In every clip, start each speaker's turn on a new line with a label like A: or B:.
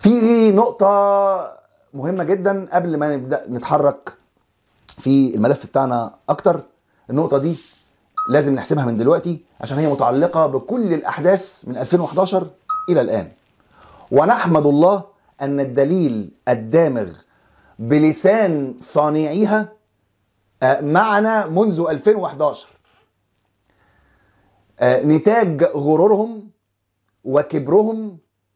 A: في نقطة مهمة جدا قبل ما نبدأ نتحرك في الملف بتاعنا أكتر النقطة دي لازم نحسبها من دلوقتي عشان هي متعلقة بكل الأحداث من 2011 إلى الآن ونحمد الله أن الدليل الدامغ بلسان صانعيها آه، معنا منذ 2011 آه، نتاج غرورهم وكبرهم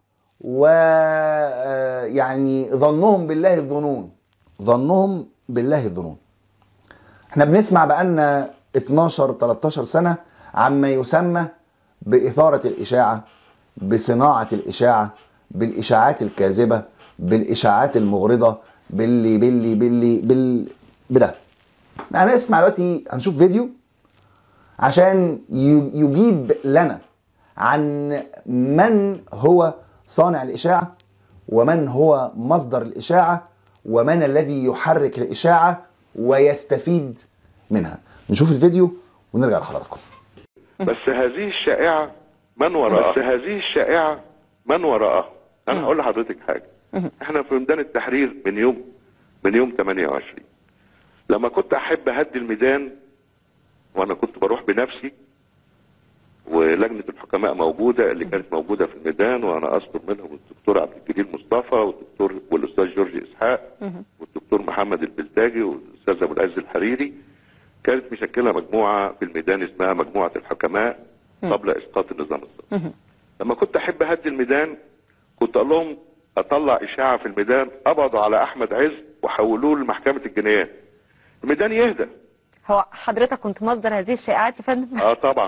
A: ويعني ظنهم بالله الظنون ظنهم بالله الظنون احنا بنسمع بقالنا 12 13 سنة عما يسمى بإثارة الإشاعة بصناعة الإشاعة بالإشاعات الكاذبة بالإشاعات المغرضة باللي باللي باللي بال بده هنسمع دلوقتي هنشوف فيديو عشان ي- يجيب لنا عن من هو صانع الإشاعة ومن هو مصدر الإشاعة ومن الذي يحرك الإشاعة ويستفيد منها نشوف الفيديو ونرجع لحضراتكم
B: بس هذه الشائعة من وراءها بس هذه الشائعة من وراءها انا هقول لحضرتك حاجة احنا في ميدان التحرير من يوم من يوم 28 لما كنت احب اهدي الميدان وانا كنت بروح بنفسي ولجنة الحكماء موجودة اللي كانت موجودة في الميدان وانا اذكر منهم الدكتور عبد الجليل مصطفى والدكتور والاستاذ جورج اسحاق والدكتور محمد البلتاجي والاستاذ ابو العز الحريري كانت مشكلة مجموعة في الميدان اسمها مجموعة الحكماء قبل اسقاط النظام السابق لما كنت احب اهدي الميدان كنت اقول لهم اطلع اشاعة في الميدان قبضوا على احمد عز وحولوه لمحكمة الجنايات الميدان يهدى
C: هو حضرتك كنت مصدر هذه الشائعات يا فندم
B: اه طبعا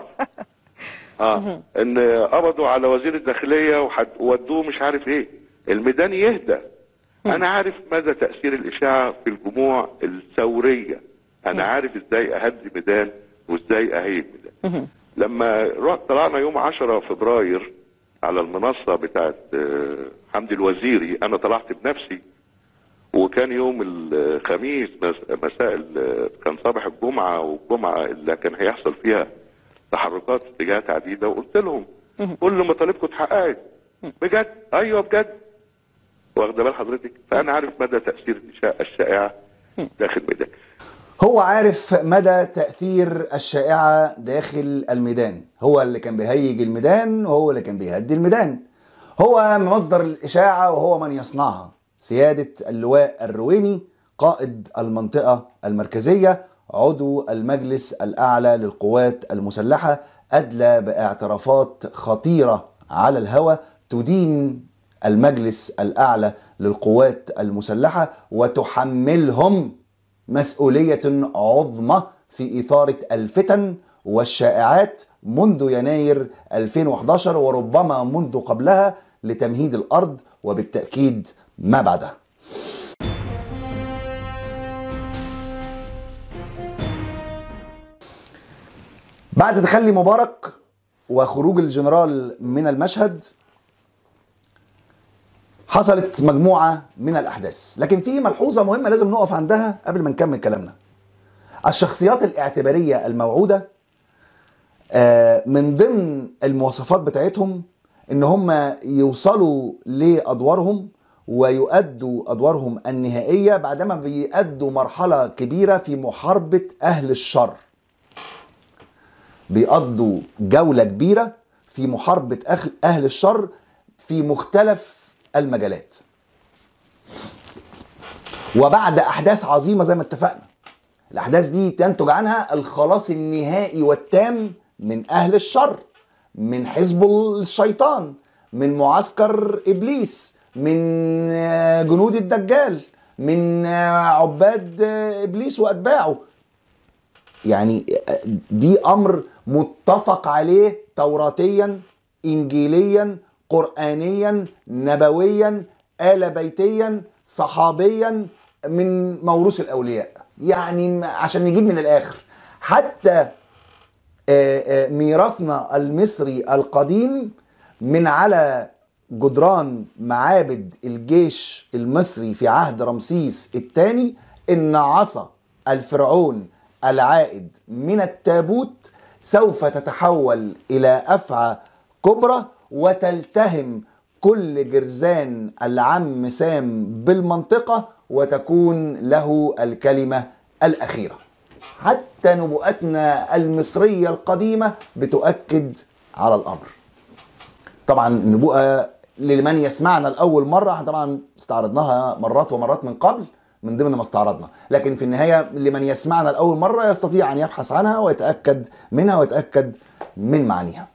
B: اه ان قبضوا على وزير الداخليه وحد ودوه مش عارف ايه الميدان يهدى انا عارف مدى تاثير الاشاعه في الجموع الثوريه انا عارف ازاي اهدي ميدان وازاي اهيج ميدان لما رحت طلعنا يوم 10 فبراير على المنصه بتاعت آه، حمدي الوزيري انا طلعت بنفسي وكان يوم الخميس مس- مساء ال- كان صباح الجمعة والجمعة اللي كان هيحصل فيها تحركات في اتجاهات عديدة وقلت لهم كل مطالبكم اتحققت بجد ايوه بجد واخده بال حضرتك فانا عارف مدى تأثير الإشاعة- الشائعة داخل ميدان
A: هو عارف مدى تأثير الشائعة داخل الميدان هو اللي كان بيهيج الميدان وهو اللي كان بيهدي الميدان هو مصدر الإشاعة وهو من يصنعها سيادة اللواء الرويني قائد المنطقة المركزية عضو المجلس الأعلى للقوات المسلحة أدلى باعترافات خطيرة على الهوى تدين المجلس الأعلى للقوات المسلحة وتحملهم مسؤولية عظمى في إثارة الفتن والشائعات منذ يناير 2011 وربما منذ قبلها لتمهيد الأرض وبالتأكيد ما بعدها بعد تخلي مبارك وخروج الجنرال من المشهد حصلت مجموعة من الأحداث لكن في ملحوظة مهمة لازم نقف عندها قبل ما نكمل كلامنا الشخصيات الاعتبارية الموعودة آه، من ضمن المواصفات بتاعتهم ان هم يوصلوا لادوارهم ويؤدوا ادوارهم النهائيه بعدما بيأدوا مرحله كبيره في محاربه اهل الشر بيقضوا جوله كبيره في محاربه أخ- اهل الشر في مختلف المجالات وبعد احداث عظيمه زي ما اتفقنا الاحداث دي تنتج عنها الخلاص النهائي والتام من اهل الشر من حزب الشيطان من معسكر ابليس من آه، جنود الدجال من آه، عباد آه، ابليس واتباعه يعني آه، دي امر متفق عليه توراتيا انجيليا قرانيا نبويا آل بيتيا صحابيا من موروث الاولياء يعني عشان نجيب من الاخر حتى آه، آه، ميراثنا المصري القديم من على جدران معابد الجيش المصري في عهد رمسيس الثاني ان عصا الفرعون العائد من التابوت سوف تتحول الى افعى كبرى وتلتهم كل جرذان العم سام بالمنطقة وتكون له الكلمة الأخيرة حتى نبوءتنا المصرية القديمة بتؤكد على الأمر طبعا النبوءة لمن يسمعنا لأول مرة احنا طبعا استعرضناها مرات ومرات من قبل من ضمن ما استعرضنا لكن في النهاية لمن يسمعنا لأول مرة يستطيع أن يبحث عنها ويتأكد منها ويتأكد من معانيها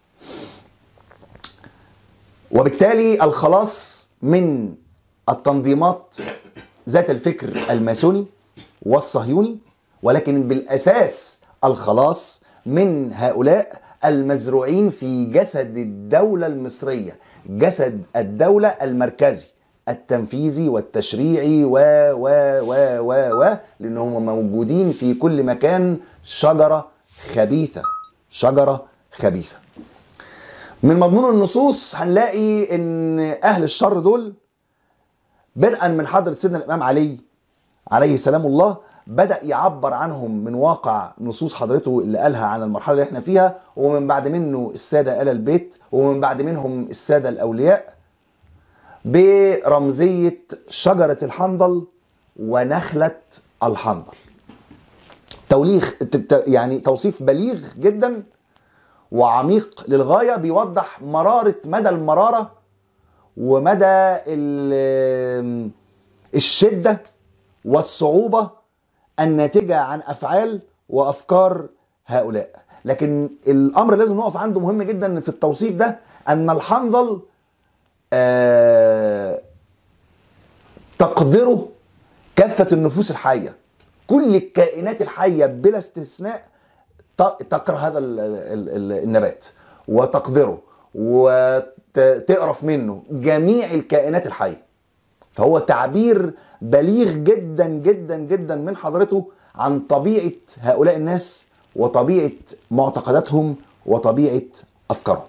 A: وبالتالي الخلاص من التنظيمات ذات الفكر الماسوني والصهيوني ولكن بالاساس الخلاص من هؤلاء المزروعين في جسد الدوله المصريه جسد الدوله المركزي التنفيذي والتشريعي و و و و و لانهم موجودين في كل مكان شجره خبيثه شجره خبيثه من مضمون النصوص هنلاقي ان اهل الشر دول بدءا من حضره سيدنا الامام علي عليه سلام الله بدا يعبر عنهم من واقع نصوص حضرته اللي قالها عن المرحله اللي احنا فيها ومن بعد منه الساده ال البيت ومن بعد منهم الساده الاولياء برمزيه شجره الحنظل ونخله الحنظل توليخ يعني توصيف بليغ جدا وعميق للغايه بيوضح مراره مدى المراره ومدى ال- الشده والصعوبه الناتجه عن افعال وافكار هؤلاء لكن الامر لازم نقف عنده مهم جدا في التوصيف ده ان الحنظل آه تقدره كافه النفوس الحيه كل الكائنات الحيه بلا استثناء ت- تكره هذا ال- ال- ال- النبات وتقدره وتقرف منه جميع الكائنات الحيه فهو تعبير بليغ جدا جدا جدا من حضرته عن طبيعه هؤلاء الناس وطبيعه معتقداتهم وطبيعه افكارهم.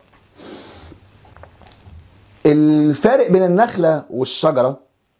A: الفارق بين النخله والشجره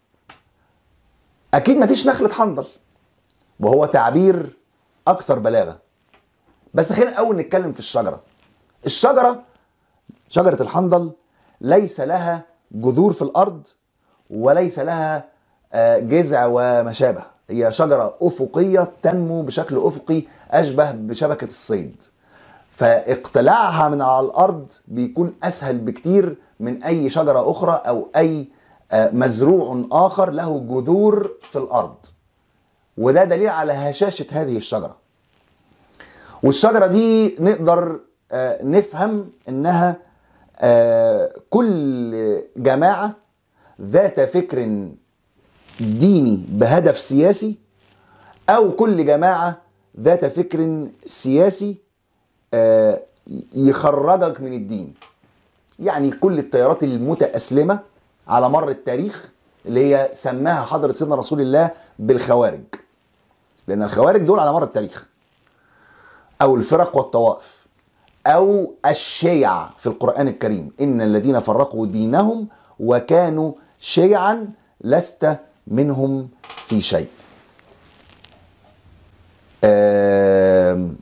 A: اكيد مفيش نخله حنظل وهو تعبير اكثر بلاغه. بس خلينا الاول نتكلم في الشجره. الشجره شجره الحنظل ليس لها جذور في الارض وليس لها آه، جذع وما شابه هي شجرة أفقية تنمو بشكل أفقي أشبه بشبكة الصيد فاقتلاعها من على الأرض بيكون أسهل بكتير من أي شجرة أخرى أو أي آه، مزروع آخر له جذور في الأرض وده دليل على هشاشة هذه الشجرة والشجرة دي نقدر آه، نفهم إنها آه، كل جماعة ذات فكر ديني بهدف سياسي او كل جماعه ذات فكر سياسي آه، يخرجك من الدين يعني كل التيارات المتأسلمة على مر التاريخ اللي هي سماها حضرة سيدنا رسول الله بالخوارج لأن الخوارج دول على مر التاريخ أو الفرق والطوائف أو الشيع في القرآن الكريم إن الذين فرقوا دينهم وكانوا شيعا لست منهم في شيء آم،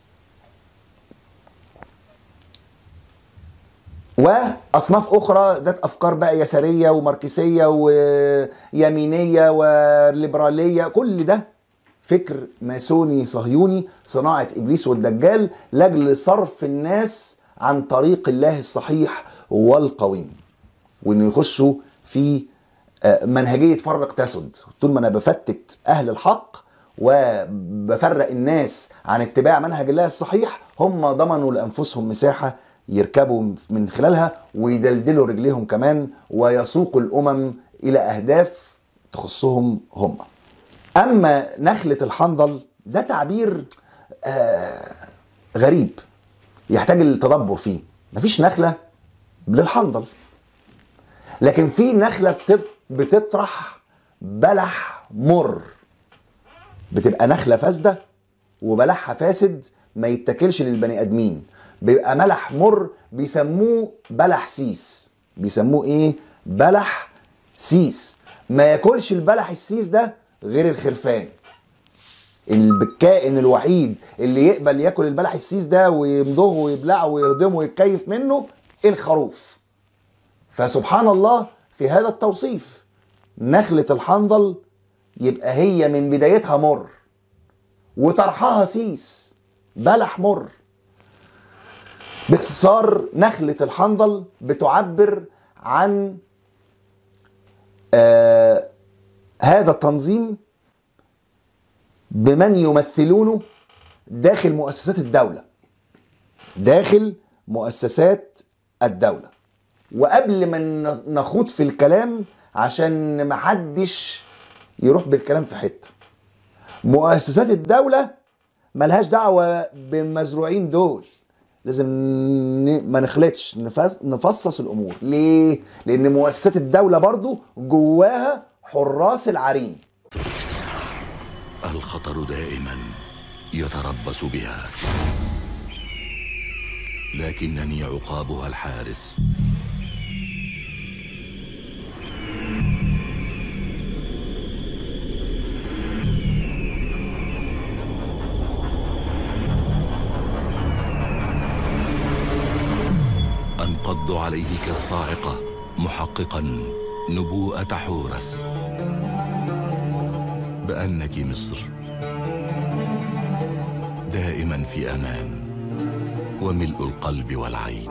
A: واصناف اخرى ذات افكار بقى يساريه وماركسيه ويمينيه وليبراليه كل ده فكر ماسوني صهيوني صناعه ابليس والدجال لاجل صرف الناس عن طريق الله الصحيح والقويم وانه يخشوا في آه، منهجيه فرق تسد طول ما انا بفتت اهل الحق وبفرق الناس عن اتباع منهج الله الصحيح هم ضمنوا لانفسهم مساحه يركبوا من خلالها ويدلدلوا رجليهم كمان ويسوقوا الامم الى اهداف تخصهم هم. اما نخله الحنظل ده تعبير آه غريب يحتاج التدبر فيه. مفيش نخله للحنظل. لكن في نخله بتط- بتطرح بلح مر بتبقى نخله فاسده وبلحها فاسد ما يتاكلش للبني ادمين بيبقى ملح مر بيسموه بلح سيس بيسموه ايه بلح سيس ما ياكلش البلح السيس ده غير الخرفان الكائن الوحيد اللي يقبل ياكل البلح السيس ده ويمضغه ويبلعه ويهضمه ويتكيف منه الخروف فسبحان الله في هذا التوصيف نخلة الحنظل يبقى هي من بدايتها مر وطرحها سيس بلح مر باختصار نخلة الحنظل بتعبر عن آه هذا التنظيم بمن يمثلونه داخل مؤسسات الدولة داخل مؤسسات الدولة وقبل ما ن- نخوض في الكلام عشان محدش يروح بالكلام في حتة مؤسسات الدولة ملهاش دعوة بالمزروعين دول لازم ن- ما نخلطش نف- نفصص الامور ليه لان مؤسسات الدولة برضو جواها حراس العرين
D: الخطر دائما يتربص بها لكنني عقابها الحارس انقض عليه كالصاعقه محققا نبوءه حورس بانك مصر دائما في امان وملء القلب والعين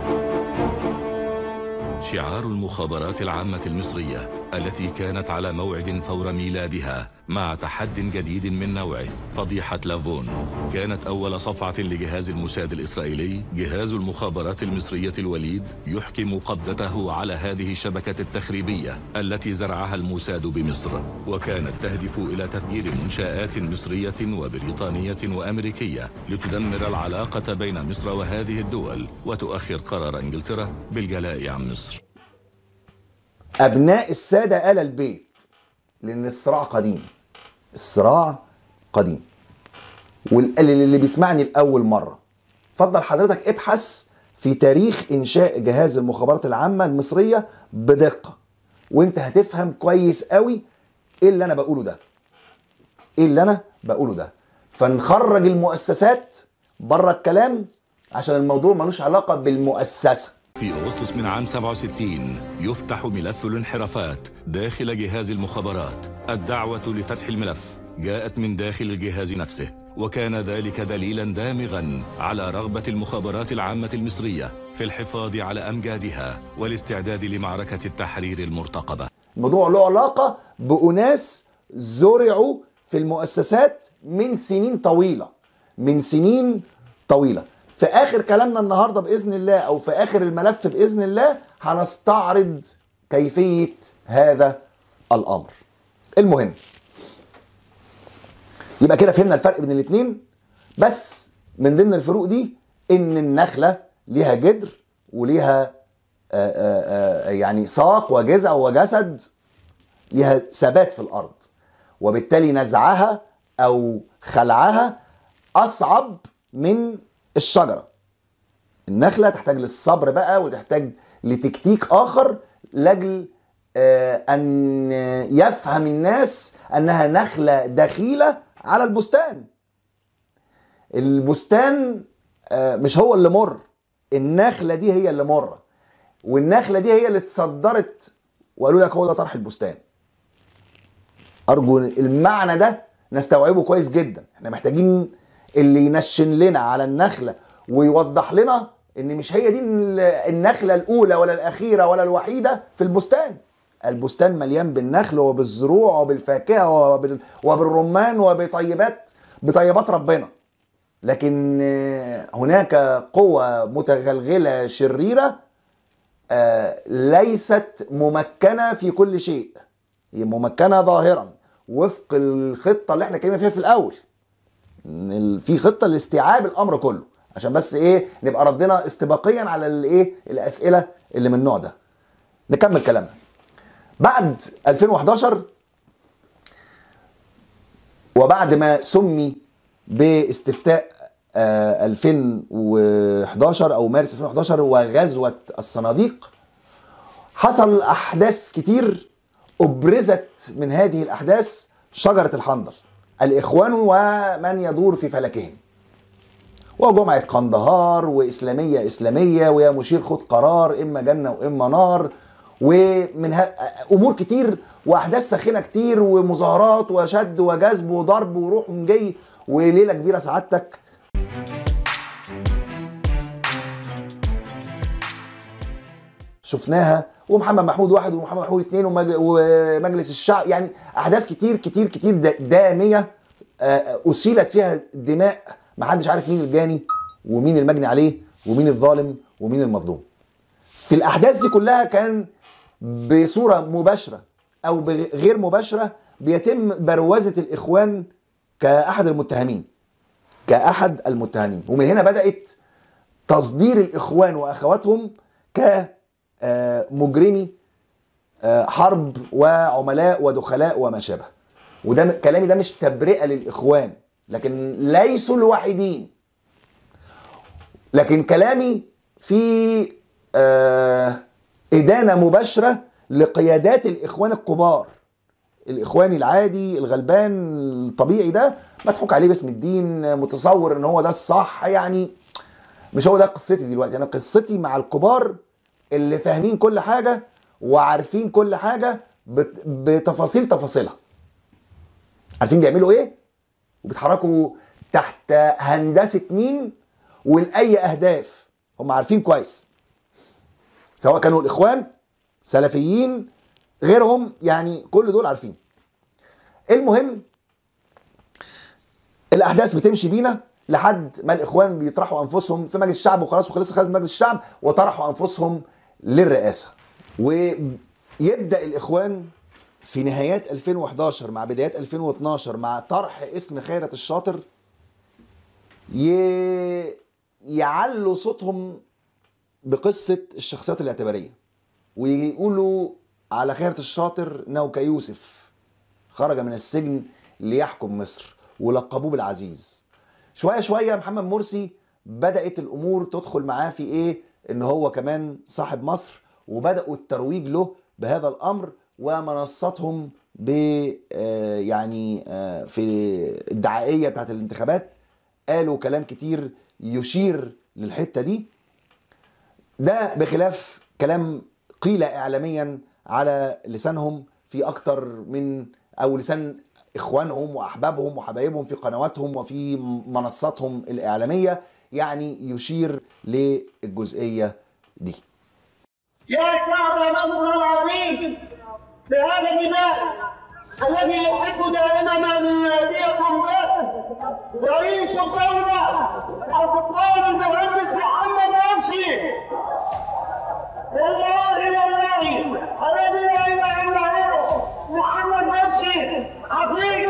D: شعار المخابرات العامة المصرية التي كانت على موعد فور ميلادها مع تحد جديد من نوعه فضيحة لافون كانت أول صفعة لجهاز الموساد الإسرائيلي جهاز المخابرات المصرية الوليد يحكم قبضته على هذه الشبكة التخريبية التي زرعها الموساد بمصر وكانت تهدف إلى تفجير منشآت مصرية وبريطانية وأمريكية لتدمر العلاقة بين مصر وهذه الدول وتؤخر قرار إنجلترا بالجلاء عن مصر
A: ابناء السادة آل البيت لان الصراع قديم الصراع قديم واللي بيسمعني لاول مرة اتفضل حضرتك ابحث في تاريخ انشاء جهاز المخابرات العامة المصرية بدقة وانت هتفهم كويس قوي ايه اللي انا بقوله ده ايه اللي انا بقوله ده فنخرج المؤسسات بره الكلام عشان الموضوع ملوش علاقة بالمؤسسة
D: في أغسطس من عام 67 يفتح ملف الانحرافات داخل جهاز المخابرات الدعوة لفتح الملف جاءت من داخل الجهاز نفسه وكان ذلك دليلا دامغا على رغبة المخابرات العامة المصرية في الحفاظ على أمجادها والاستعداد لمعركة التحرير المرتقبة
A: الموضوع له علاقة بأناس زرعوا في المؤسسات من سنين طويلة من سنين طويلة في آخر كلامنا النهاردة بإذن الله أو في آخر الملف بإذن الله هنستعرض كيفية هذا الأمر المهم يبقى كده فهمنا الفرق بين الاتنين بس من ضمن الفروق دي ان النخلة ليها جدر وليها آآ آآ يعني ساق وجذع وجسد ليها ثبات في الارض وبالتالي نزعها او خلعها اصعب من الشجره النخله تحتاج للصبر بقى وتحتاج لتكتيك اخر لاجل آه، ان يفهم الناس انها نخله دخيله على البستان البستان آه، مش هو اللي مر النخله دي هي اللي مره والنخله دي هي اللي اتصدرت وقالوا لك هو ده طرح البستان ارجو المعنى ده نستوعبه كويس جدا احنا محتاجين اللي ينشن لنا على النخله ويوضح لنا ان مش هي دي النخله الاولى ولا الاخيره ولا الوحيده في البستان البستان مليان بالنخل وبالزروع وبالفاكهه وبال... وبالرمان وبطيبات بطيبات ربنا لكن آه، هناك قوة متغلغلة شريرة آه، ليست ممكنة في كل شيء هي ممكنة ظاهرا وفق الخطة اللي احنا اتكلمنا فيها في الأول إن ال- في خطة لاستيعاب الأمر كله عشان بس ايه نبقى ردنا استباقيا على الايه الأسئلة اللي من النوع ده نكمل كلامنا بعد 2011 وبعد ما سمي باستفتاء آه، 2011 او مارس 2011 وغزوه الصناديق حصل احداث كتير ابرزت من هذه الاحداث شجره الحنظل الاخوان ومن يدور في فلكهم وجمعة قندهار وإسلامية إسلامية ويا مشير خد قرار إما جنة وإما نار ومن ه... أمور كتير وأحداث ساخنة كتير ومظاهرات وشد وجذب وضرب وروح جاي وليلة كبيرة سعادتك شفناها ومحمد محمود واحد ومحمد محمود اثنين ومج- ومجلس الشعب يعني احداث كتير كتير كتير دا- داميه آه، اسيلت فيها دماء محدش عارف مين الجاني ومين المجني عليه ومين الظالم ومين المظلوم في الاحداث دي كلها كان بصوره مباشره او بغ- غير مباشره بيتم بروزه الاخوان كاحد المتهمين كاحد المتهمين ومن هنا بدات تصدير الاخوان واخواتهم كمجرمي حرب وعملاء ودخلاء وما شابه وده م- كلامي ده مش تبرئه للاخوان لكن ليسوا الوحيدين لكن كلامي في آه، ادانه مباشره لقيادات الاخوان الكبار الاخواني العادي الغلبان الطبيعي ده مضحوك عليه باسم الدين متصور ان هو ده الصح يعني مش هو ده قصتي دلوقتي انا قصتي مع الكبار اللي فاهمين كل حاجه وعارفين كل حاجه بت- بتفاصيل تفاصيلها عارفين بيعملوا ايه وبيتحركوا تحت هندسه مين ولاي اهداف هم عارفين كويس سواء كانوا الاخوان سلفيين غيرهم يعني كل دول عارفين المهم الاحداث بتمشي بينا لحد ما الاخوان بيطرحوا انفسهم في مجلس الشعب وخلاص وخلص خلص مجلس الشعب وطرحوا انفسهم للرئاسه ويبدا الاخوان في نهايات 2011 مع بدايات 2012 مع طرح اسم خيرت الشاطر ي... يعلوا صوتهم بقصه الشخصيات الاعتباريه ويقولوا على خيرت الشاطر انه كيوسف خرج من السجن ليحكم مصر ولقبوه بالعزيز شويه شويه محمد مرسي بدات الامور تدخل معاه في ايه ان هو كمان صاحب مصر وبداوا الترويج له بهذا الامر ومنصاتهم ب آه، يعني آه، في الدعائيه بتاعت الانتخابات قالوا كلام كتير يشير للحته دي ده بخلاف كلام قيل اعلاميا على لسانهم في اكتر من او لسان اخوانهم واحبابهم وحبايبهم في قنواتهم وفي منصاتهم الاعلاميه يعني يشير للجزئيه دي
E: يا شعب مصر العظيم بهذا النداء الذي يحب دائما ان يناديكم به رئيس الدوله الدكتور المهندس محمد مرسي والله والله الذي لا اله الا هو محمد مرسي حفيد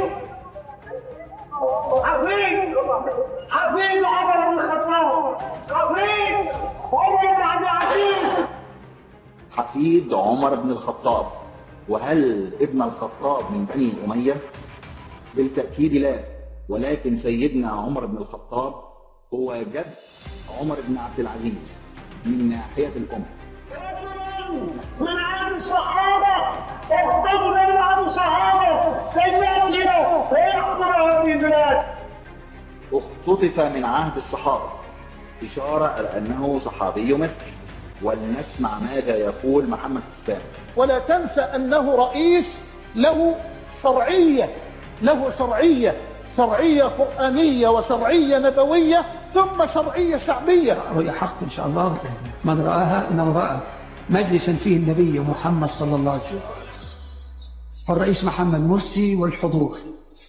E: حفيد حفيد عمر بن الخطاب حفيد عمر بن عبد العزيز
F: حفيد عمر بن الخطاب وهل ابن الخطاب من بني أمية؟ بالتأكيد لا ولكن سيدنا عمر بن الخطاب هو جد عمر بن عبد العزيز من ناحية الأم
E: رجل من عهد الصحابة اقتضوا من عهد الصحابة لن يأتي ويحضر هذه البلاد
F: اختطف من عهد الصحابة إشارة إلى أنه صحابي مصري ولنسمع ماذا يقول محمد حسان
G: ولا تنسى انه رئيس له شرعيه له شرعيه شرعيه قرانيه وشرعيه نبويه ثم شرعيه شعبيه
H: رؤيا حق إن شاء الله من رآها إنه رأى مجلسا فيه النبي محمد صلى الله عليه وسلم والرئيس محمد مرسي والحضور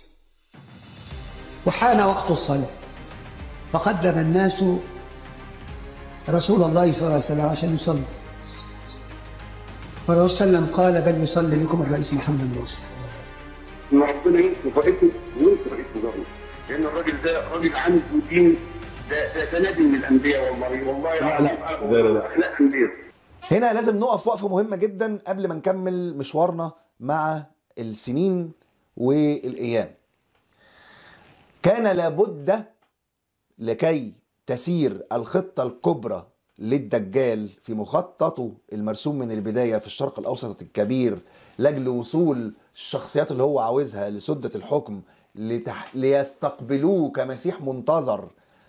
H: وحان وقت الصلاة فقدم الناس رسول الله صلى الله عليه وسلم عشان يصلي فالرسول صلى الله عليه وسلم قال بل يصلي بكم الرئيس محمد مرسي
I: ربنا ينصر رئيسه وينصر رئيس ظهره لان الراجل ده راجل عنده دين ده ده, ده نبي من الانبياء والله والله لا لا لا لا اخلاق انبياء
A: هنا لازم نقف وقفه مهمه جدا قبل ما نكمل مشوارنا مع السنين والايام كان لابد لكي تسير الخطه الكبرى للدجال في مخططه المرسوم من البدايه في الشرق الاوسط الكبير لاجل وصول الشخصيات اللي هو عاوزها لسده الحكم لتح... ليستقبلوه كمسيح منتظر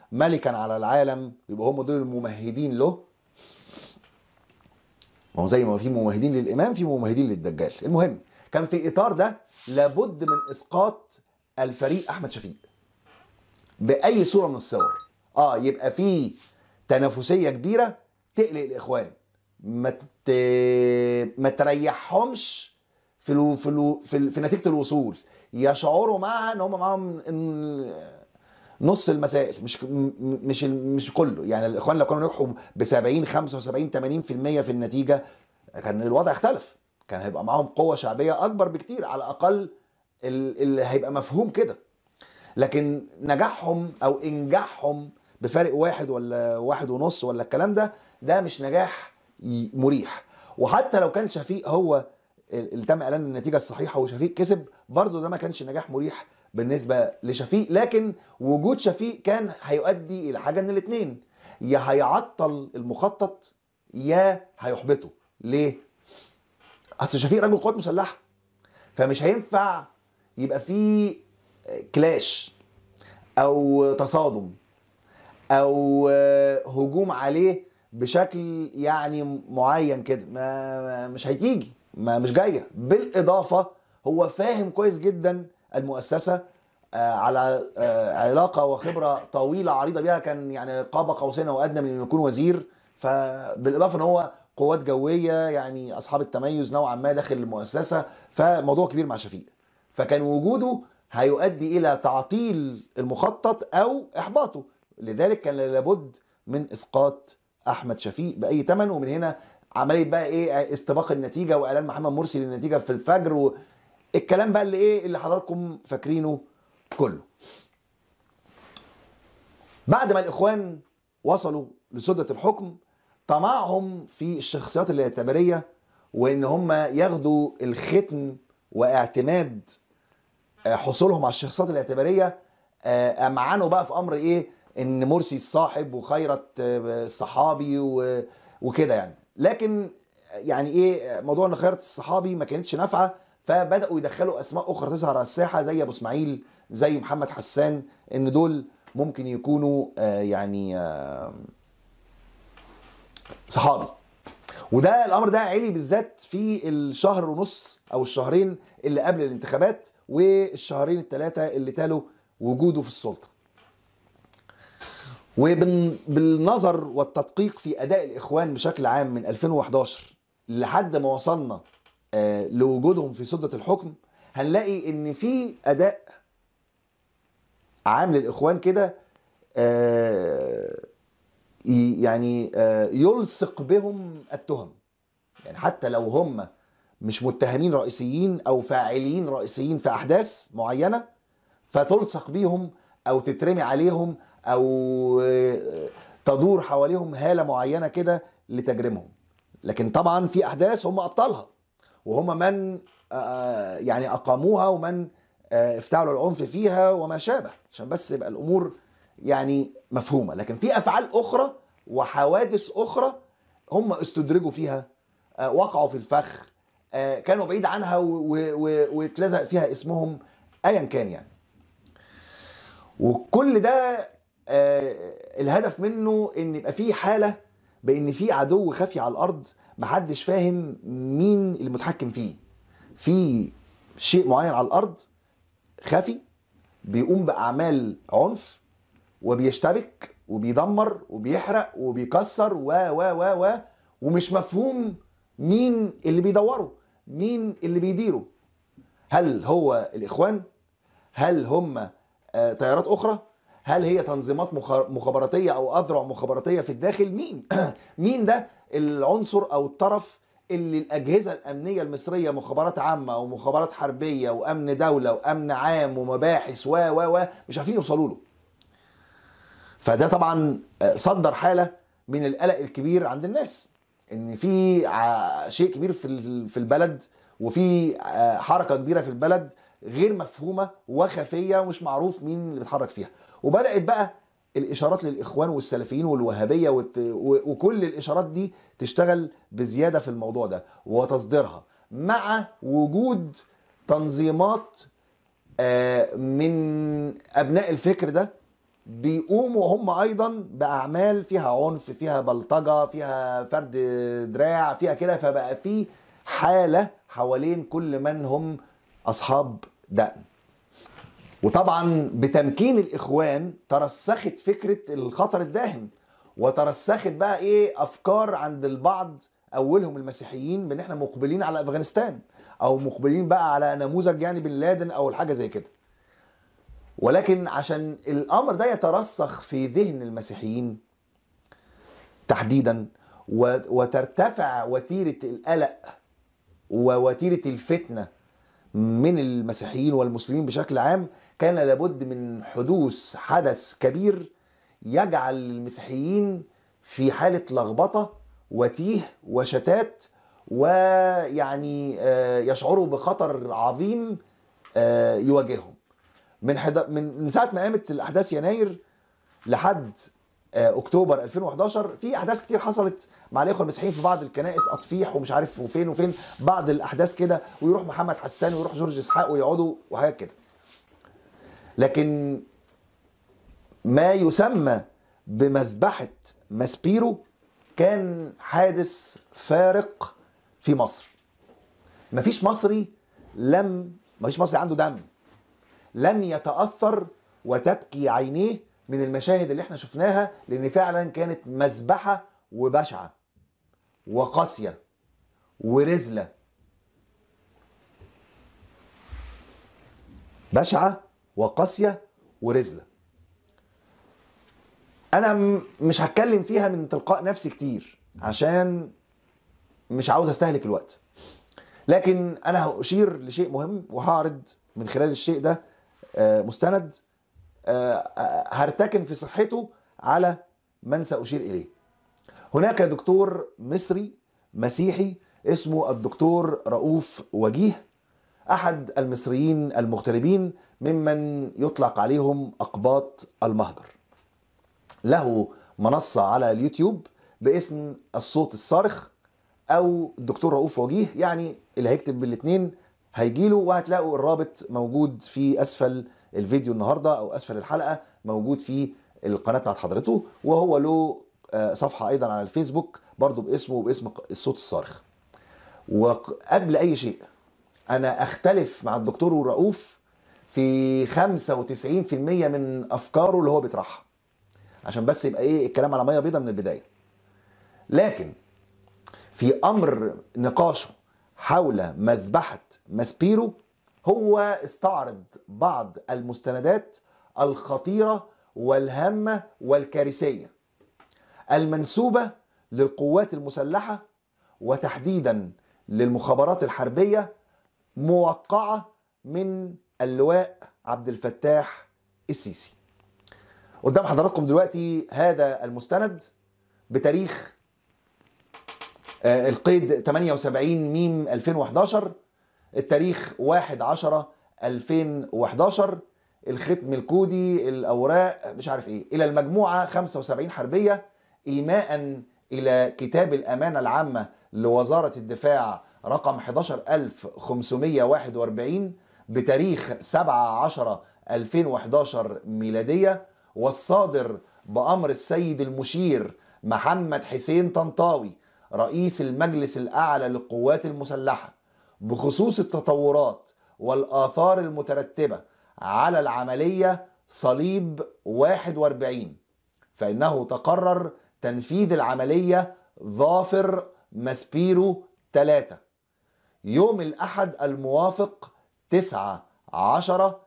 A: ملكا على العالم يبقى هم دول الممهدين له ما هو زي ما في ممهدين للامام في ممهدين للدجال المهم كان في اطار ده لابد من اسقاط الفريق احمد شفيق باي صوره من الصور اه يبقى في تنافسيه كبيره تقلق الاخوان ما ت... ما تريحهمش في الو... في الو... في, ال... في نتيجه الوصول يشعروا معها ان هم معاهم إن... نص المسائل مش م- مش ال- مش كله يعني الاخوان لو كانوا نجحوا ب 70 75 80% في النتيجه كان الوضع اختلف كان هيبقى معاهم قوه شعبيه اكبر بكتير على الاقل ال- اللي هيبقى مفهوم كده لكن نجاحهم او انجاحهم بفارق واحد ولا واحد ونص ولا الكلام ده ده مش نجاح ي- مريح وحتى لو كان شفيق هو اللي تم اعلان النتيجه الصحيحه وشفيق كسب برضه ده ما كانش نجاح مريح بالنسبه لشفيق لكن وجود شفيق كان هيؤدي الى حاجه من الاثنين يا هيعطل المخطط يا هيحبطه ليه؟ اصل شفيق راجل قوات مسلحه فمش هينفع يبقى في كلاش او تصادم او هجوم عليه بشكل يعني معين كده ما ما- مش هتيجي ما مش جايه بالاضافه هو فاهم كويس جدا المؤسسه آه، على آه، علاقه وخبره طويله عريضه بيها كان يعني قاب قوسين او ادنى من انه يكون وزير فبالاضافه ان هو قوات جويه يعني اصحاب التميز نوعا ما داخل المؤسسه فموضوع كبير مع شفيق فكان وجوده هيؤدي الى تعطيل المخطط او احباطه لذلك كان لابد من اسقاط احمد شفيق باي ثمن ومن هنا عمليه بقى ايه استباق النتيجه واعلان محمد مرسي للنتيجه في الفجر والكلام بقى اللي ايه اللي حضراتكم فاكرينه كله بعد ما الاخوان وصلوا لسدة الحكم طمعهم في الشخصيات الاعتباريه وان هم ياخدوا الختم واعتماد آه، حصولهم على الشخصيات الاعتباريه آه، امعنوا بقى في امر ايه ان مرسي الصاحب وخيرت آه، الصحابي و- وكده يعني لكن يعني ايه موضوع ان خيرت الصحابي ما كانتش نافعه فبداوا يدخلوا اسماء اخرى تظهر على الساحه زي ابو اسماعيل زي محمد حسان ان دول ممكن يكونوا آه، يعني آه، صحابي وده الامر ده عالي بالذات في الشهر ونص او الشهرين اللي قبل الانتخابات والشهرين الثلاثه اللي تالوا وجوده في السلطه وبالنظر والتدقيق في اداء الاخوان بشكل عام من 2011 لحد ما وصلنا آه، لوجودهم في سده الحكم هنلاقي ان في اداء عام للاخوان كده آه، ي- يعني آه، يلصق بهم التهم يعني حتى لو هم مش متهمين رئيسيين او فاعلين رئيسيين في احداث معينه فتلصق بيهم او تترمي عليهم او آه، تدور حواليهم هاله معينه كده لتجريمهم لكن طبعا في احداث هم ابطالها وهم من آه، يعني اقاموها ومن آه، افتعلوا العنف فيها وما شابه عشان بس يبقى الامور يعني مفهومه لكن في افعال اخرى وحوادث اخرى هم استدرجوا فيها آه، وقعوا في الفخ آه، كانوا بعيد عنها و- و- و- واتلزق فيها اسمهم ايا كان يعني وكل ده آه، الهدف منه ان يبقى في حاله بان في عدو خفي على الارض محدش فاهم مين اللي متحكم فيه في شيء معين على الارض خفي بيقوم باعمال عنف وبيشتبك وبيدمر وبيحرق وبيكسر و و و و ومش مفهوم مين اللي بيدوره مين اللي بيديره هل هو الاخوان هل هم آه، تيارات اخرى هل هي تنظيمات مخ- مخابراتيه او اذرع مخابراتيه في الداخل مين مين ده العنصر او الطرف اللي الاجهزه الامنيه المصريه مخابرات عامه او مخابرات حربيه وامن دوله وامن عام ومباحث و و و مش عارفين يوصلوا له فده طبعا آه، صدر حاله من القلق الكبير عند الناس ان في ع- شيء كبير في ال- في البلد وفي آه، حركه كبيره في البلد غير مفهومه وخفيه ومش معروف مين اللي بيتحرك فيها وبدات بقى الاشارات للاخوان والسلفيين والوهابيه والت... و- وكل الاشارات دي تشتغل بزياده في الموضوع ده وتصديرها مع وجود تنظيمات آه، من ابناء الفكر ده بيقوموا هم ايضا باعمال فيها عنف فيها بلطجه فيها فرد دراع فيها كده فبقى في حاله حوالين كل من هم اصحاب دقن وطبعا بتمكين الاخوان ترسخت فكره الخطر الداهم وترسخت بقى ايه افكار عند البعض اولهم المسيحيين بان احنا مقبلين على افغانستان او مقبلين بقى على نموذج يعني بن لادن او الحاجه زي كده ولكن عشان الامر ده يترسخ في ذهن المسيحيين تحديدا و- وترتفع وتيره القلق ووتيره الفتنه من المسيحيين والمسلمين بشكل عام كان لابد من حدوث حدث كبير يجعل المسيحيين في حاله لخبطه وتيه وشتات ويعني آه، يشعروا بخطر عظيم آه، يواجههم من حدا من من ساعه ما قامت الاحداث يناير لحد آه، اكتوبر 2011 في احداث كتير حصلت مع الاخوه المسيحيين في بعض الكنائس اطفيح ومش عارف وفين وفين بعض الاحداث كده ويروح محمد حسان ويروح جورج اسحاق ويقعدوا وحاجات كده لكن ما يسمى بمذبحه ماسبيرو كان حادث فارق في مصر مفيش مصري لم مفيش مصري عنده دم لم يتأثر وتبكي عينيه من المشاهد اللي احنا شفناها لان فعلا كانت مذبحة وبشعة وقاسية ورزلة بشعة وقاسية ورزلة انا م- مش هتكلم فيها من تلقاء نفسي كتير عشان مش عاوز استهلك الوقت لكن انا هاشير لشيء مهم وهعرض من خلال الشيء ده آه، مستند آه، آه، هرتكن في صحته على من ساشير اليه هناك دكتور مصري مسيحي اسمه الدكتور رؤوف وجيه احد المصريين المغتربين ممن يطلق عليهم اقباط المهجر له منصة على اليوتيوب باسم الصوت الصارخ او الدكتور رؤوف وجيه يعني اللي هيكتب بالاثنين هيجيله وهتلاقوا الرابط موجود في اسفل الفيديو النهارده او اسفل الحلقه موجود في القناه بتاعت حضرته وهو له آه، صفحه ايضا على الفيسبوك برضو باسمه وباسم الصوت الصارخ وقبل اي شيء انا اختلف مع الدكتور رؤوف في 95% من افكاره اللي هو بيطرحها عشان بس يبقى ايه الكلام على ميه بيضاء من البدايه لكن في امر نقاشه حول مذبحه ماسبيرو هو استعرض بعض المستندات الخطيره والهامه والكارثيه المنسوبه للقوات المسلحه وتحديدا للمخابرات الحربيه موقعه من اللواء عبد الفتاح السيسي قدام حضراتكم دلوقتي هذا المستند بتاريخ آه، القيد 78 ميم 2011 التاريخ 1 10 2011 الختم الكودي الاوراق مش عارف ايه الى المجموعه 75 حربيه ايماء الى كتاب الامانه العامه لوزاره الدفاع رقم 11541 بتاريخ 7 10 2011 ميلاديه والصادر بامر السيد المشير محمد حسين طنطاوي رئيس المجلس الاعلى للقوات المسلحه بخصوص التطورات والاثار المترتبه على العمليه صليب 41 فانه تقرر تنفيذ العمليه ظافر ماسبيرو 3 يوم الأحد الموافق 9 10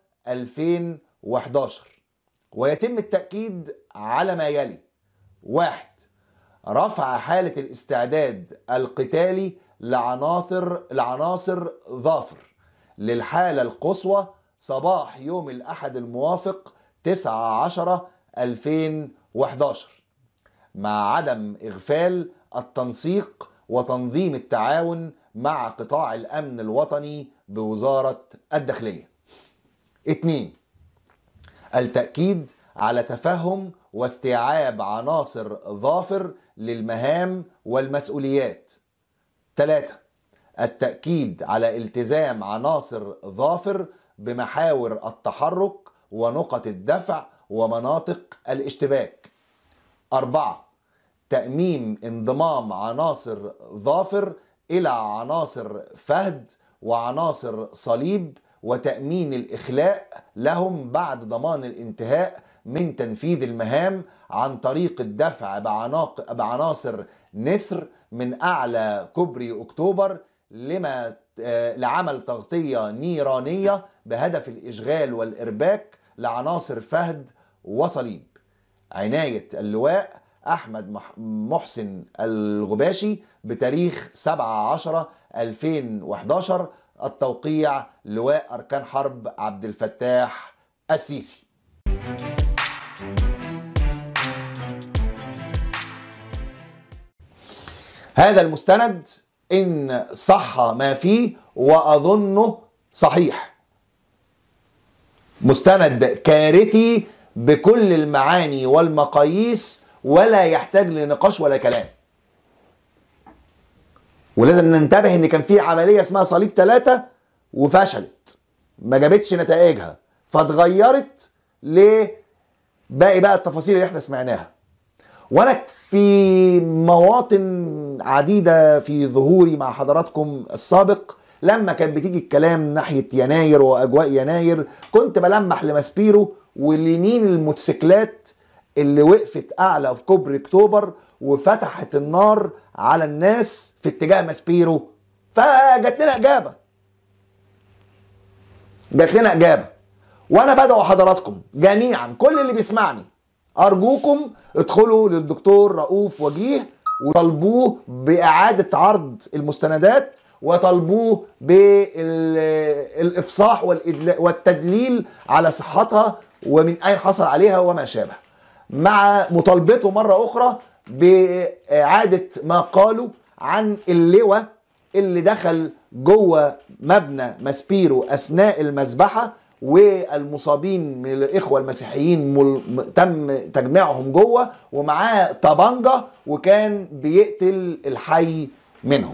A: 2011 ويتم التأكيد على ما يلي واحد رفع حالة الاستعداد القتالي لعناصر لعناصر ظافر للحالة القصوى صباح يوم الأحد الموافق 9 10 2011 مع عدم إغفال التنسيق وتنظيم التعاون مع قطاع الأمن الوطني بوزارة الداخلية اتنين التأكيد على تفهم واستيعاب عناصر ظافر للمهام والمسؤوليات ثلاثة التأكيد على التزام عناصر ظافر بمحاور التحرك ونقط الدفع ومناطق الاشتباك أربعة تأميم انضمام عناصر ظافر إلى عناصر فهد وعناصر صليب وتأمين الإخلاء لهم بعد ضمان الانتهاء من تنفيذ المهام عن طريق الدفع بعناق بعناصر نسر من أعلى كوبري أكتوبر لما آه، لعمل تغطية نيرانية بهدف الإشغال والإرباك لعناصر فهد وصليب عناية اللواء أحمد مح- محسن الغباشي بتاريخ 7 10 2011 التوقيع لواء أركان حرب عبد الفتاح السيسي هذا المستند إن صح ما فيه وأظنه صحيح مستند كارثي بكل المعاني والمقاييس ولا يحتاج لنقاش ولا كلام ولازم ننتبه ان كان في عمليه اسمها صليب ثلاثة وفشلت ما جابتش نتائجها فاتغيرت لباقي بقى التفاصيل اللي احنا سمعناها وانا في مواطن عديده في ظهوري مع حضراتكم السابق لما كان بتيجي الكلام ناحيه يناير واجواء يناير كنت بلمح لماسبيرو واليمين الموتوسيكلات اللي وقفت اعلى في كوبري اكتوبر وفتحت النار على الناس في اتجاه ماسبيرو فجت لنا اجابه جات لنا اجابه وانا بدعو حضراتكم جميعا كل اللي بيسمعني ارجوكم ادخلوا للدكتور رؤوف وجيه وطالبوه باعاده عرض المستندات وطالبوه بالافصاح والإدلا- والتدليل على صحتها ومن اين حصل عليها وما شابه مع مطالبته مره اخرى باعاده ما قالوا عن اللواء اللي دخل جوه مبنى ماسبيرو اثناء المذبحه والمصابين من الاخوه المسيحيين مل... م- تم تجميعهم جوه ومعاه طبنجه وكان بيقتل الحي منهم.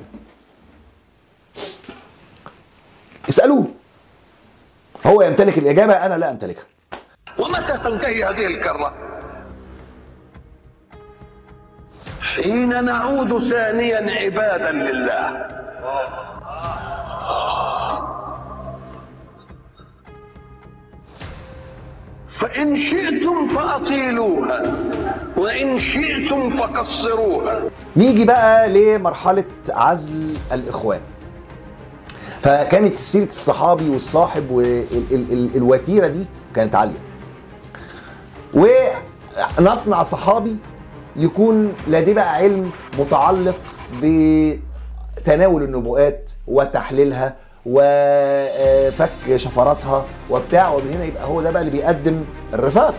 A: اسالوه هو يمتلك الاجابه انا لا امتلكها.
J: ومتى تنتهي هذه الكرة؟ حين نعود ثانيا عبادا لله فإن شئتم فأطيلوها وإن شئتم فقصروها
A: نيجي بقى لمرحلة عزل الإخوان فكانت سيرة الصحابي والصاحب والوتيرة دي كانت عالية ونصنع صحابي يكون لديه بقى علم متعلق بتناول النبوءات وتحليلها وفك شفراتها وبتاع ومن هنا يبقى هو ده بقى اللي بيقدم الرفاق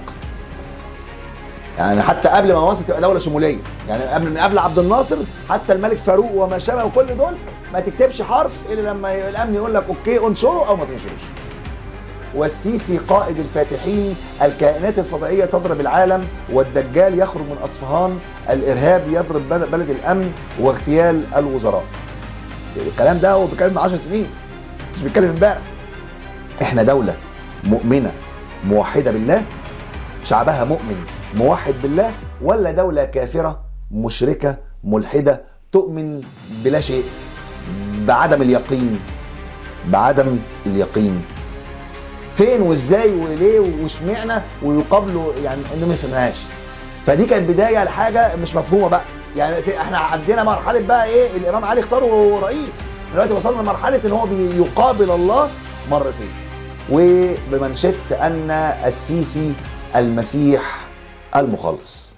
A: يعني حتى قبل ما مصر تبقى دوله شموليه يعني قبل قبل عبد الناصر حتى الملك فاروق وما شابه وكل دول ما تكتبش حرف الا لما الامن يقول لك اوكي انشره او ما تنشروش والسيسي قائد الفاتحين الكائنات الفضائيه تضرب العالم والدجال يخرج من اصفهان الارهاب يضرب بلد بلد الامن واغتيال الوزراء الكلام ده هو بيتكلم من 10 سنين مش بيتكلم امبارح احنا دوله مؤمنه موحده بالله شعبها مؤمن موحد بالله ولا دولة كافرة مشركة ملحدة تؤمن بلا شيء بعدم اليقين بعدم اليقين فين وازاي وليه واشمعنى ويقابلوا يعني انه ما فهمهاش فدي كانت بدايه لحاجه مش مفهومه بقى يعني سي- احنا عدينا مرحله بقى ايه الامام علي اختاره رئيس دلوقتي وصلنا لمرحله ان هو بيقابل الله مرتين وبمنشد ان السيسي المسيح المخلص